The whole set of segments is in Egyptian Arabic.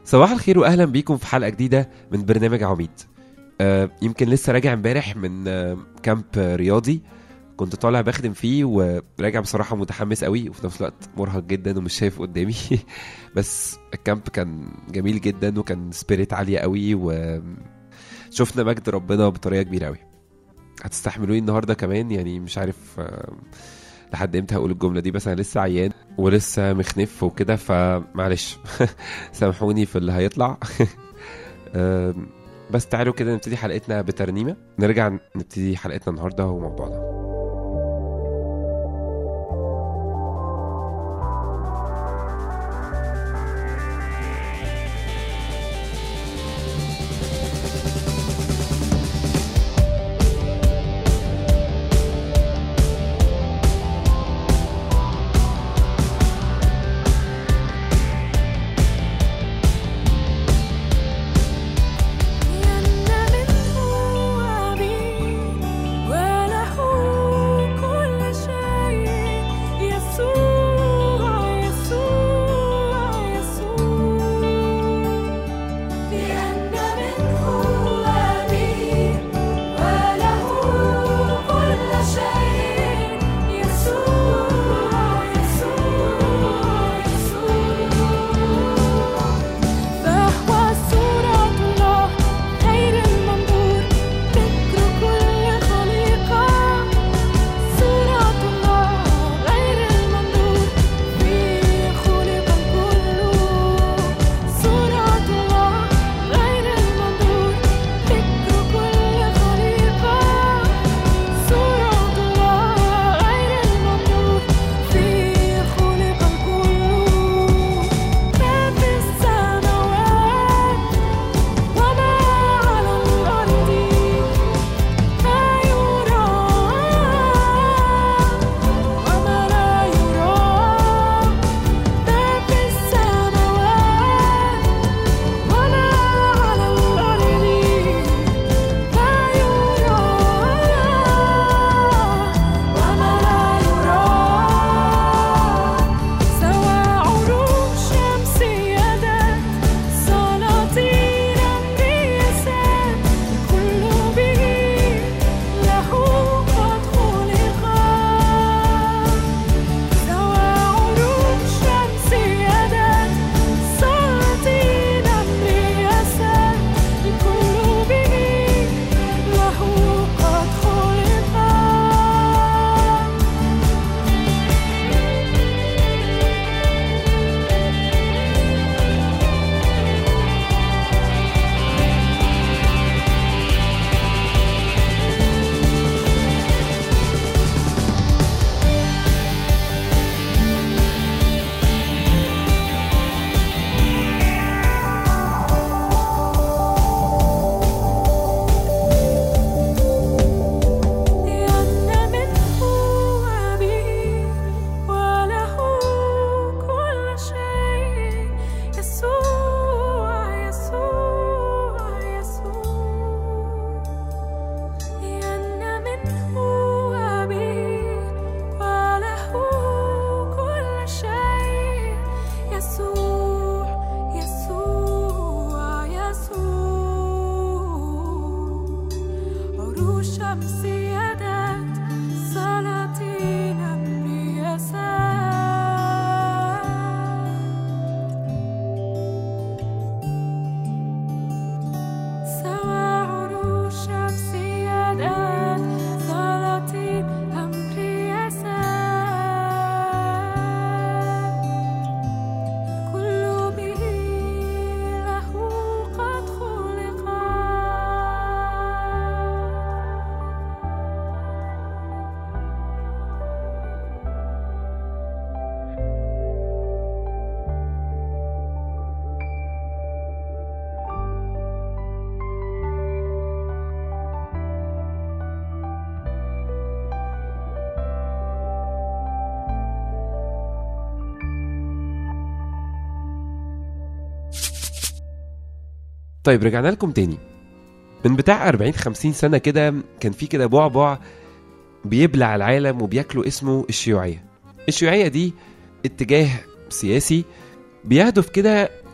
صباح الخير واهلا بيكم في حلقه جديده من برنامج عميد آه يمكن لسه راجع امبارح من آه كامب رياضي كنت طالع بخدم فيه وراجع بصراحه متحمس قوي وفي نفس الوقت مرهق جدا ومش شايف قدامي بس الكامب كان جميل جدا وكان سبيريت عاليه قوي وشفنا مجد ربنا بطريقه كبيره قوي هتستحملوني النهارده كمان يعني مش عارف آه لحد امتى هقول الجمله دي بس انا لسه عيان ولسه مخنف وكده فمعلش سامحوني في اللي هيطلع آم، بس تعالوا كده نبتدي حلقتنا بترنيمه نرجع نبتدي حلقتنا النهارده وموضوعنا يمنى منه أبي وله كل شيء يسوع يسوع يسوع يمنى منه أبي وله كل شيء يسوع يسوع يسوع فهو صورة الله غير المنظور ذكر كل خليقة صورة الله غير المنظور فيه خلق الكل صورة الله غير المنظور ذكر كل خليقة صورة الله غير المنظور فيه خلق الكل ما في السماوات وما على الأرض ما يرى وما لا يرى ما في السماوات وما على الأرض ما يرى وما لا يرى سوى عروش شمسيات سلاطين رياسات كل به له قد خلق سوى عروش شمسيات سلاطين رياسات كل به له قد خلق يمنى منه أبي وله كل شيء يسوع يسوع يسوع يمنى منه أبي وله كل شيء يسوع يسوع يسوع عروش شمسيات سلاطين رياسات سوى عروش شمسيات سلاطين رياسات كل به له قد خلق طيب رجعنا لكم تاني من بتاع 40 50 سنه كده كان في كده بعبع بيبلع العالم وبياكله اسمه الشيوعيه الشيوعيه دي اتجاه سياسي بيهدف كده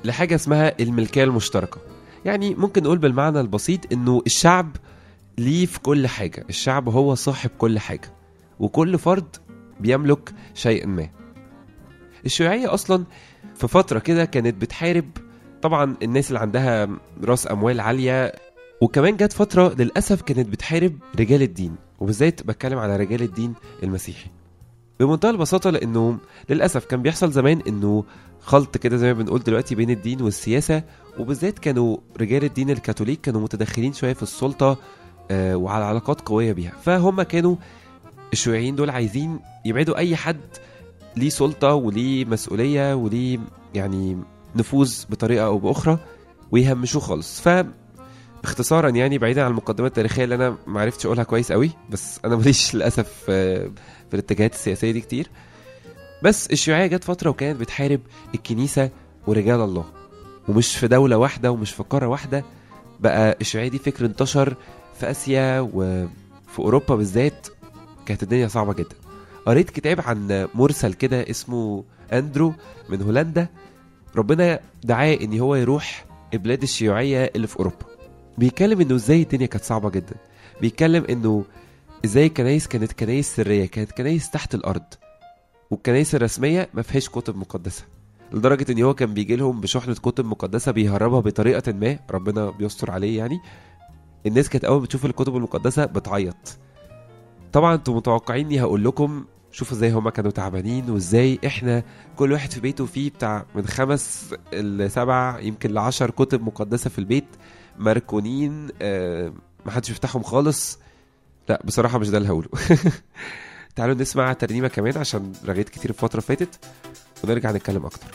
لحاجة اسمها الملكية المشتركة يعني ممكن نقول بالمعنى البسيط انه الشعب ليه في كل حاجة الشعب هو صاحب كل حاجة وكل فرد بيملك شيء ما الشيوعية أصلا في فترة كده كانت بتحارب طبعا الناس اللي عندها راس أموال عالية وكمان جت فترة للأسف كانت بتحارب رجال الدين وبالذات بتكلم على رجال الدين المسيحي بمنتهى البساطة لأنه للأسف كان بيحصل زمان إنه خلط كده زي ما بنقول دلوقتي بين الدين والسياسة وبالذات كانوا رجال الدين الكاثوليك كانوا متدخلين شوية في السلطة آه، وعلى علاقات قوية بيها فهم كانوا الشيوعيين دول عايزين يبعدوا أي حد ليه سلطة وليه مسؤولية وليه يعني نفوذ بطريقة أو بأخرى ويهمشوه خالص ف اختصارا يعني بعيدا عن المقدمات التاريخيه اللي انا ما عرفتش اقولها كويس قوي بس انا ماليش للاسف آه، في الاتجاهات السياسيه دي كتير بس الشيوعيه جت فتره وكانت بتحارب الكنيسه ورجال الله ومش في دوله واحده ومش في قاره واحده بقى الشيوعيه دي فكر انتشر في اسيا وفي اوروبا بالذات كانت الدنيا صعبه جدا قريت كتاب عن مرسل كده اسمه اندرو من هولندا ربنا دعاه ان هو يروح البلاد الشيوعيه اللي في اوروبا بيتكلم انه ازاي الدنيا كانت صعبه جدا بيتكلم انه ازاي الكنايس كانت كنايس سريه كانت كنايس تحت الارض والكنايس الرسميه ما فيهاش كتب مقدسه لدرجه ان هو كان بيجي لهم بشحنه كتب مقدسه بيهربها بطريقه ما ربنا بيستر عليه يعني الناس كانت اول ما بتشوف الكتب المقدسه بتعيط طبعا انتوا متوقعين اني هقول لكم شوفوا ازاي هما كانوا تعبانين وازاي احنا كل واحد في بيته فيه بتاع من خمس لسبع يمكن لعشر كتب مقدسه في البيت مركونين آه محدش بيفتحهم خالص لا بصراحه مش ده اللي هقوله تعالوا نسمع ترنيمه كمان عشان رغيت كتير الفتره اللي فاتت ونرجع نتكلم اكتر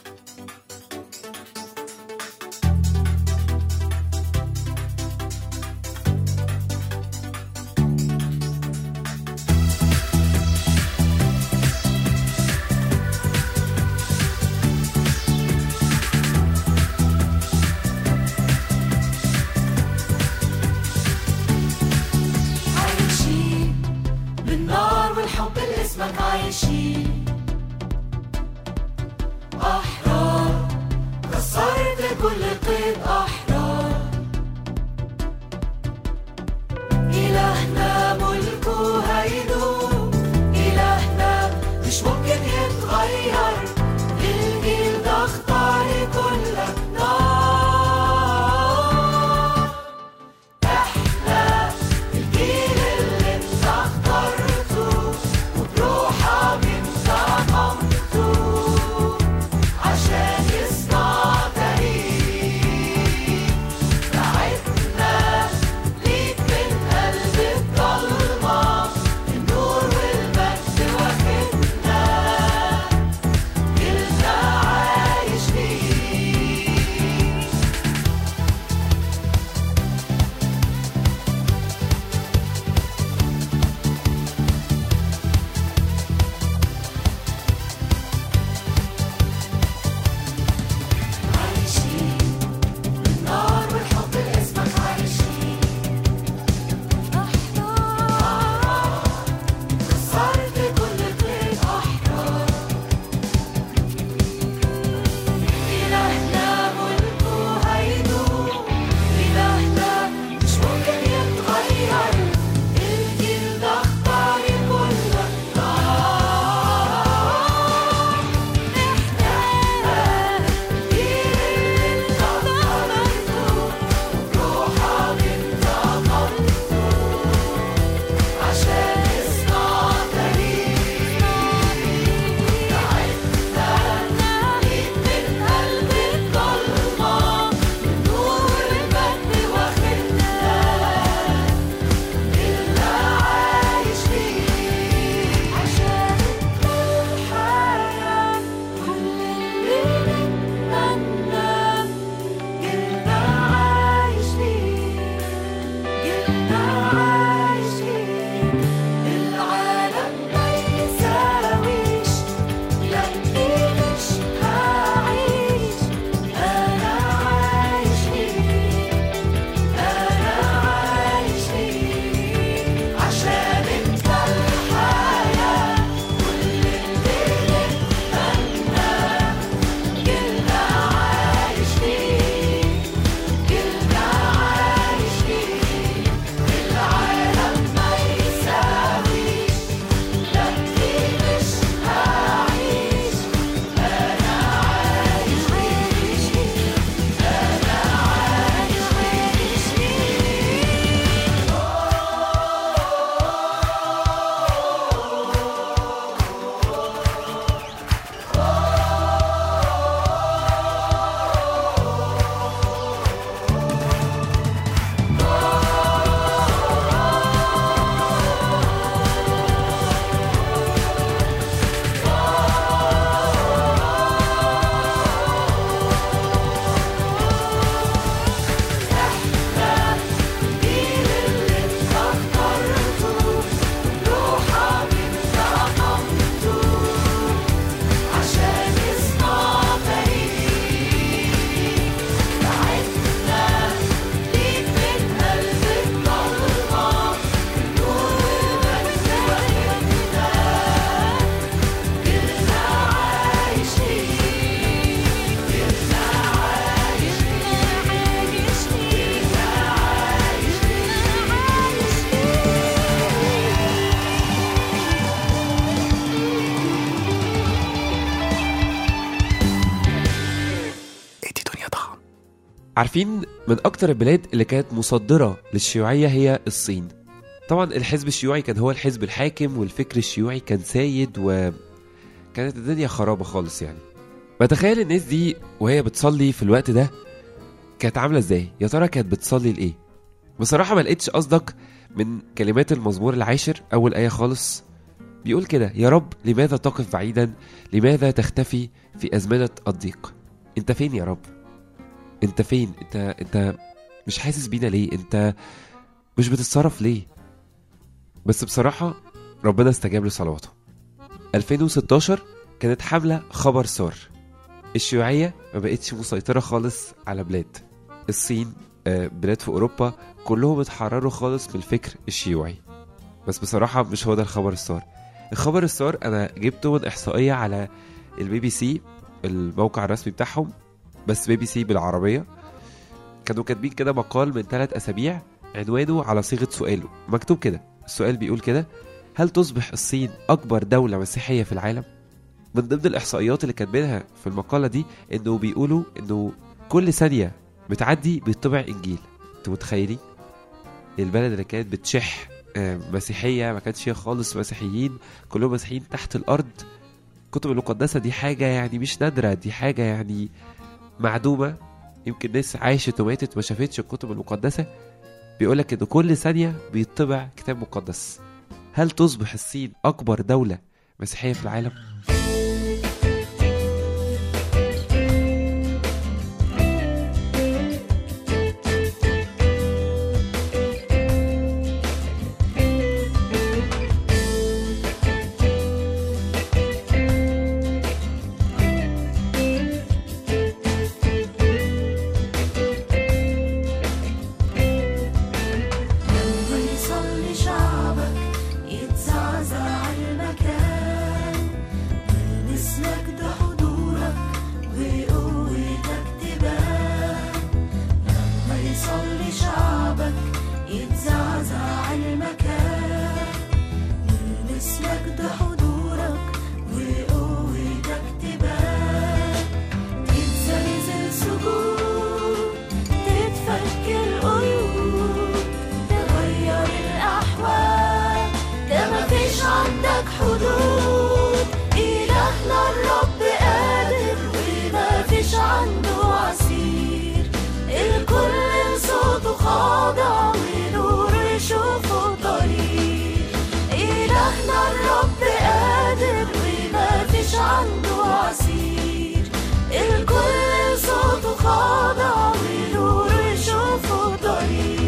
عايشين بالنار والحب اللي اسمك عايشين أحرار كسرت كل قيد أحرار إلهنا ملكه هيدوم إلهنا مش ممكن يتغير الجيل ده اختار كلك نار احنا الجيل اللي انت اخترته وبروحك انت قمته عشان يصنع تاريخ ساعدنا ليك من قلب الضلمة النور والمجد واخدنا جيلنا عايش ليك عايشين بالنار والحب اللي اسمك عايشين أحرار كسرت كل قيد أحرار إلهنا ملكه هيدوم إلهنا مش ممكن يتغير الجيل ده اختار كل النار احنا عشان يصنع تاريخ تعبنا ليك من قلب الضلمة النور المجد واخدنا إلا عايش فيه عشان الحياة كل اللي نتمنى جيلنا عايش فيه جيلنا عايش فيه العالم ما يساويش لأني مش هعيش أنا عايش فيه أنا عايش فيه عشان انت الحياة كل اللي نتمنى جيلنا عايش عارفين من اكتر البلاد اللي كانت مصدره للشيوعيه هي الصين طبعا الحزب الشيوعي كان هو الحزب الحاكم والفكر الشيوعي كان سايد وكانت الدنيا خرابه خالص يعني بتخيل الناس دي وهي بتصلي في الوقت ده كانت عامله ازاي يا ترى كانت بتصلي لايه بصراحه ما لقيتش قصدك من كلمات المزمور العاشر اول ايه خالص بيقول كده يا رب لماذا تقف بعيدا لماذا تختفي في ازمنه الضيق انت فين يا رب انت فين انت انت مش حاسس بينا ليه انت مش بتتصرف ليه بس بصراحه ربنا استجاب لصلواته 2016 كانت حمله خبر سار الشيوعيه ما بقتش مسيطره خالص على بلاد الصين آه، بلاد في اوروبا كلهم اتحرروا خالص من الفكر الشيوعي بس بصراحه مش هو ده الخبر السار الخبر السار انا جبته من احصائيه على البي بي سي الموقع الرسمي بتاعهم بس بي بي سي بالعربيه كانوا كاتبين كده مقال من ثلاث اسابيع عنوانه على صيغه سؤاله مكتوب كده السؤال بيقول كده هل تصبح الصين اكبر دوله مسيحيه في العالم من ضمن الاحصائيات اللي كاتبينها في المقاله دي انه بيقولوا انه كل ثانيه بتعدي بيطبع انجيل انتوا متخيلين البلد اللي كانت بتشح آه، مسيحيه ما كانش فيها خالص مسيحيين كلهم مسيحيين تحت الارض الكتب المقدسه دي حاجه يعني مش نادره دي حاجه يعني معدومه يمكن ناس عاشت وماتت ما شافتش الكتب المقدسه بيقولك ان كل ثانيه بيطبع كتاب مقدس هل تصبح الصين اكبر دوله مسيحيه في العالم لما يصلي شعبك يتزعزع المكان نسلك ده حضورك وقوتك تبان لما يصلي شعبك يتزعزع المكان نسلك ده حضورك وقوتك تبان تتزلزل سجود تتفك القيود تغير الأحوال ده مفيش عندك حدود إلهنا الرب قادر ومفيش عنده عسير الكل صوته خاضع ونور يشوفه طريق إلهنا الرب قادر ومفيش عنده عسير الكل صوته خاضع ونور يشوفه طريق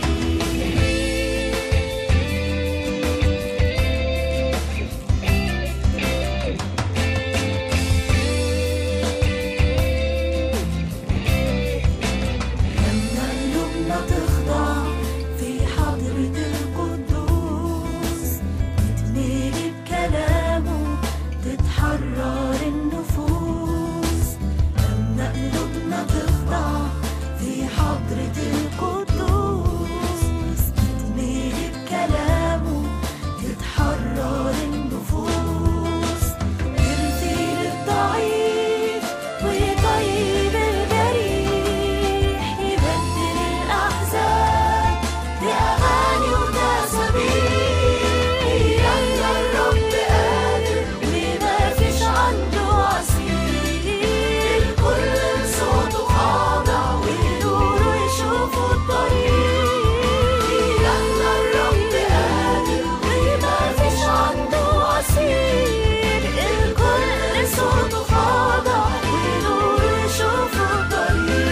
لما قلوبنا تخضع في حضرة القدوس تتملي بكلامه تتحرر النفوس لما قلوبنا تخضع في حضرة القدوس تتملي بكلامه تتحرر النفوس يرثي للضعيف ويطيب الجريح يبدل الأحزان بأغاني وتسابيح إلهنا الرب قادر وما فيش عنده عسير الكل صوته خاضع ونوره يشوفه الطريق إلهنا الرب قادر وما فيش عنده عسير الكل صوته خاضع ونوره يشوفه الطريق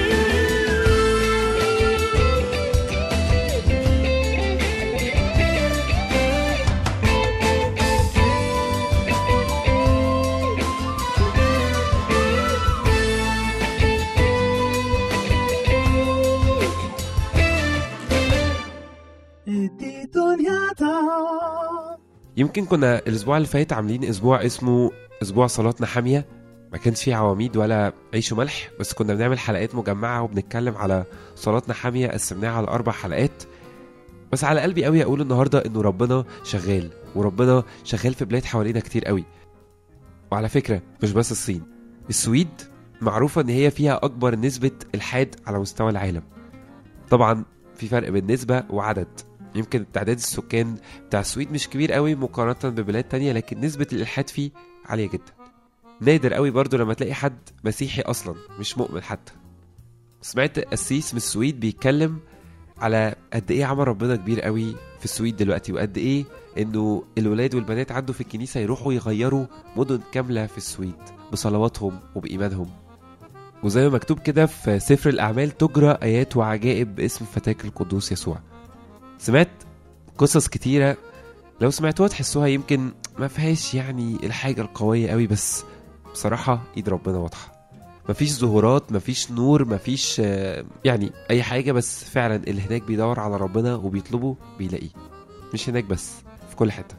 di دنياتا يمكن كنا الاسبوع اللي فات عاملين اسبوع اسمه اسبوع صلاتنا حاميه ما كانش فيه عواميد ولا عيش وملح بس كنا بنعمل حلقات مجمعه وبنتكلم على صلاتنا حاميه قسمناها على اربع حلقات بس على قلبي قوي اقول النهارده انه ربنا شغال وربنا شغال في بلاد حوالينا كتير قوي وعلى فكره مش بس الصين السويد معروفة ان هي فيها اكبر نسبة الحاد على مستوى العالم طبعا في فرق بين نسبة وعدد يمكن تعداد السكان بتاع السويد مش كبير قوي مقارنة ببلاد تانية لكن نسبة الإلحاد فيه عالية جدا نادر قوي برضو لما تلاقي حد مسيحي أصلا مش مؤمن حتى سمعت قسيس من السويد بيتكلم على قد ايه عمل ربنا كبير قوي في السويد دلوقتي وقد ايه انه الولاد والبنات عنده في الكنيسة يروحوا يغيروا مدن كاملة في السويد بصلواتهم وبإيمانهم وزي ما مكتوب كده في سفر الأعمال تجرى آيات وعجائب باسم فتاك القدوس يسوع سمعت قصص كتيرة لو سمعتوها تحسوها يمكن ما فيهاش يعني الحاجة القوية قوي بس بصراحة ايد ربنا واضحة مفيش ظهورات مفيش نور مفيش آه، يعني اي حاجة بس فعلا اللي هناك بيدور على ربنا وبيطلبه بيلاقيه مش هناك بس في كل حتة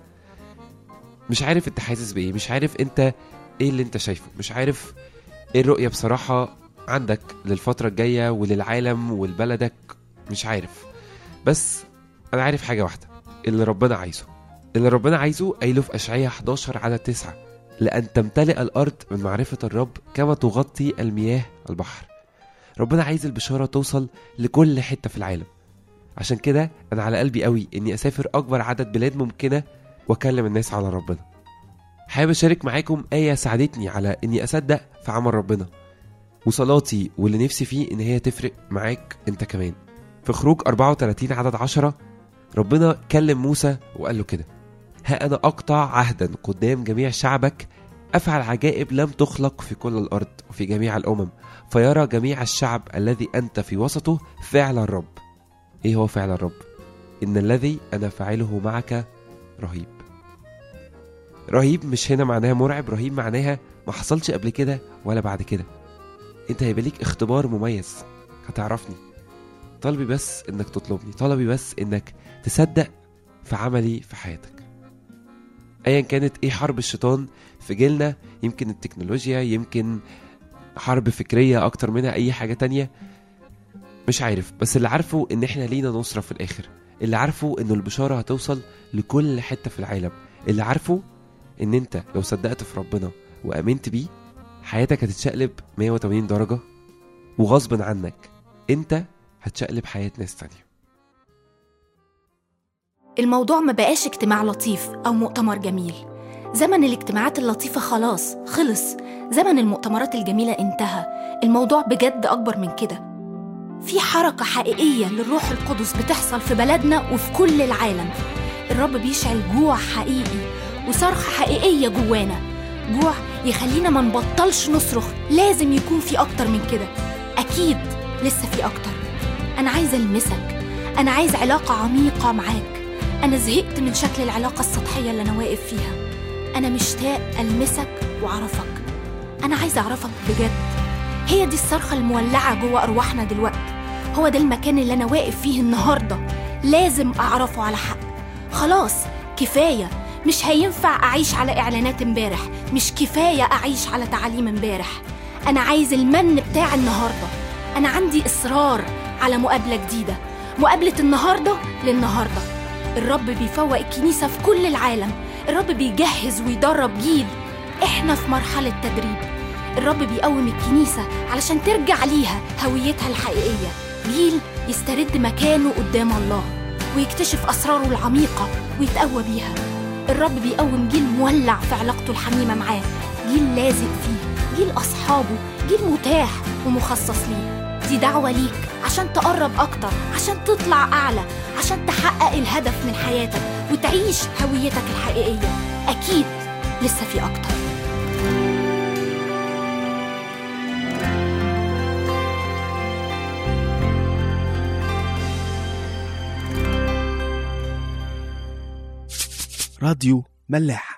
مش عارف انت حاسس بايه مش عارف انت ايه اللي انت شايفه مش عارف ايه الرؤية بصراحة عندك للفترة الجاية وللعالم ولبلدك مش عارف بس انا عارف حاجة واحدة اللي ربنا عايزه اللي ربنا عايزه قايله في اشعياء 11 على 9 لأن تمتلئ الأرض من معرفة الرب كما تغطي المياه البحر ربنا عايز البشارة توصل لكل حتة في العالم عشان كده أنا على قلبي قوي إني أسافر أكبر عدد بلاد ممكنة وأكلم الناس على ربنا حابب أشارك معاكم آية ساعدتني على إني أصدق في عمل ربنا وصلاتي واللي نفسي فيه إن هي تفرق معاك أنت كمان في خروج 34 عدد 10 ربنا كلم موسى وقال له كده ها أنا أقطع عهدا قدام جميع شعبك أفعل عجائب لم تخلق في كل الأرض وفي جميع الأمم فيرى جميع الشعب الذي أنت في وسطه فعل الرب إيه هو فعل الرب؟ إن الذي أنا فاعله معك رهيب رهيب مش هنا معناها مرعب رهيب معناها ما حصلش قبل كده ولا بعد كده انت هيبقى ليك اختبار مميز هتعرفني طلبي بس انك تطلبني طلبي بس انك تصدق في عملي في حياتك ايا كانت ايه حرب الشيطان في جيلنا يمكن التكنولوجيا يمكن حرب فكرية اكتر منها اي حاجة تانية مش عارف بس اللي عارفه ان احنا لينا نصرة في الاخر اللي عارفه انه البشارة هتوصل لكل حتة في العالم اللي عارفه ان انت لو صدقت في ربنا وامنت بيه حياتك هتتشقلب 180 درجة وغصب عنك انت هتشقلب حياة ناس تانية الموضوع ما بقاش اجتماع لطيف أو مؤتمر جميل زمن الاجتماعات اللطيفة خلاص خلص زمن المؤتمرات الجميلة انتهى الموضوع بجد أكبر من كده في حركة حقيقية للروح القدس بتحصل في بلدنا وفي كل العالم الرب بيشعل جوع حقيقي وصرخة حقيقية جوانا جوع يخلينا ما نبطلش نصرخ لازم يكون في أكتر من كده أكيد لسه في أكتر أنا عايزة ألمسك أنا عايز علاقة عميقة معاك أنا زهقت من شكل العلاقة السطحية اللي أنا واقف فيها أنا مشتاق ألمسك وأعرفك أنا عايزة أعرفك بجد هي دي الصرخة المولعة جوه أرواحنا دلوقتي هو ده المكان اللي أنا واقف فيه النهاردة لازم أعرفه على حق خلاص كفاية مش هينفع أعيش على إعلانات امبارح مش كفاية أعيش على تعاليم امبارح أنا عايز المن بتاع النهاردة أنا عندي إصرار على مقابلة جديدة مقابلة النهاردة للنهاردة الرب بيفوق الكنيسة في كل العالم الرب بيجهز ويدرب جيل احنا في مرحلة تدريب الرب بيقوم الكنيسة علشان ترجع ليها هويتها الحقيقية جيل يسترد مكانه قدام الله ويكتشف أسراره العميقة ويتقوى بيها الرب بيقوم جيل مولع في علاقته الحميمة معاه جيل لازق فيه جيل أصحابه جيل متاح ومخصص ليه دي دعوة ليك عشان تقرب أكتر عشان تطلع أعلى عشان تحقق الهدف من حياتك وتعيش هويتك الحقيقية أكيد لسه في أكتر راديو ملاح